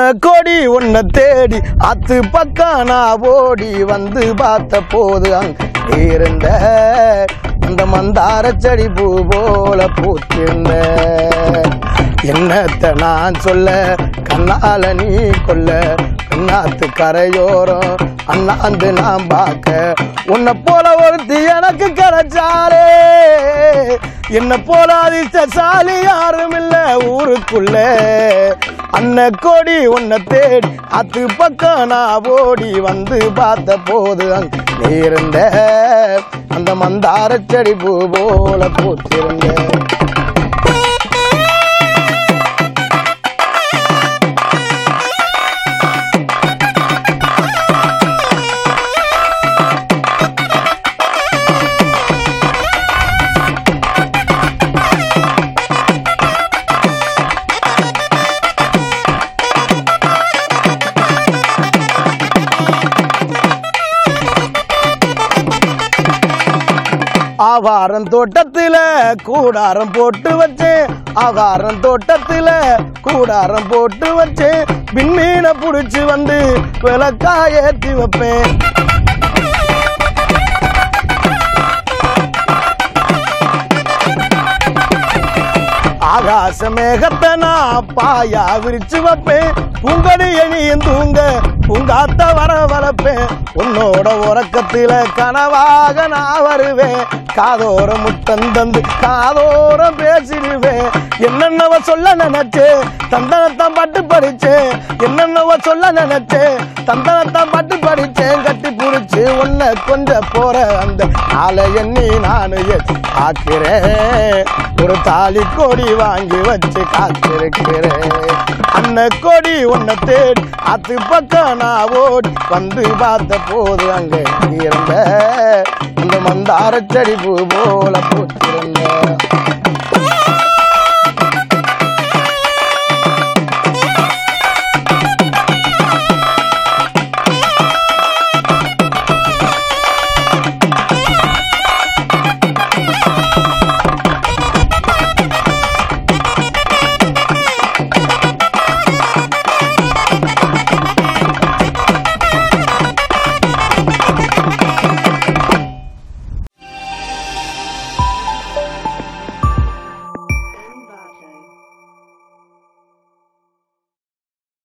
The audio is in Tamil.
கொடி உன்னை தேடி அத்து பக்கம் நான் ஓடி வந்து பார்த்த போது அங்க இருந்த அந்த மந்தார செடி பூ போல பூத்திருந்த என்னத்த நான் சொல்ல கண்ணால நீ கொல்ல கண்ணாத்து கரையோரம் அண்ணாந்து நான் பார்க்க உன்னை போல ஒருத்தி எனக்கு கிடைச்சாலே என்ன போல அதிர்ஷ்டசாலி யாரும் இல்ல ஊருக்குள்ள அன்ன கொடி உன்னை தேடி அத்து பக்கம் நான் ஓடி வந்து பார்த்த போது அங்க நீ இருந்த அந்த மந்தார செடி பூ போல பூத்திருந்த ஆவாரம் தோட்டத்துல கூடாரம் போட்டு வச்சேன் ஆகாரம் தோட்டத்துல கூடாரம் போட்டு வச்சேன் விண்மீனை புடிச்சு வந்து விளக்கா ஏத்தி வைப்பேன் ஆகாச மேகத்தை நான் பாயா விரிச்சு வைப்பேன் பூங்கடி எணியும் தூங்க பூங்காத்த வர வளர்ப்பேன் உன்னோட உறக்கத்தில கனவாக நான் வருவேன் காதோர முத்தம் தந்து காதோரம் பேசிடுவேன் என்னென்னவ சொல்ல நினைச்சேன் தந்தனத்தான் பாட்டு படிச்சேன் என்னென்னவ சொல்ல நினைச்சேன் தந்தனத்தான் பாட்டு படிச்சேன் கட்டி புடிச்சு உன்னை கொஞ்ச போற அந்த ஆளை எண்ணி நான் ஆக்கிறேன் ஒரு தாலி கொடி வாங்கி வச்சு காத்திருக்கிறேன் அன்ன கொடி உன்னை தேடி அது பக்கம் நான் ஓடி வந்து பார்த்த போது அங்க இருந்த அந்த மந்தார செடி பூ போல பூத்திருந்த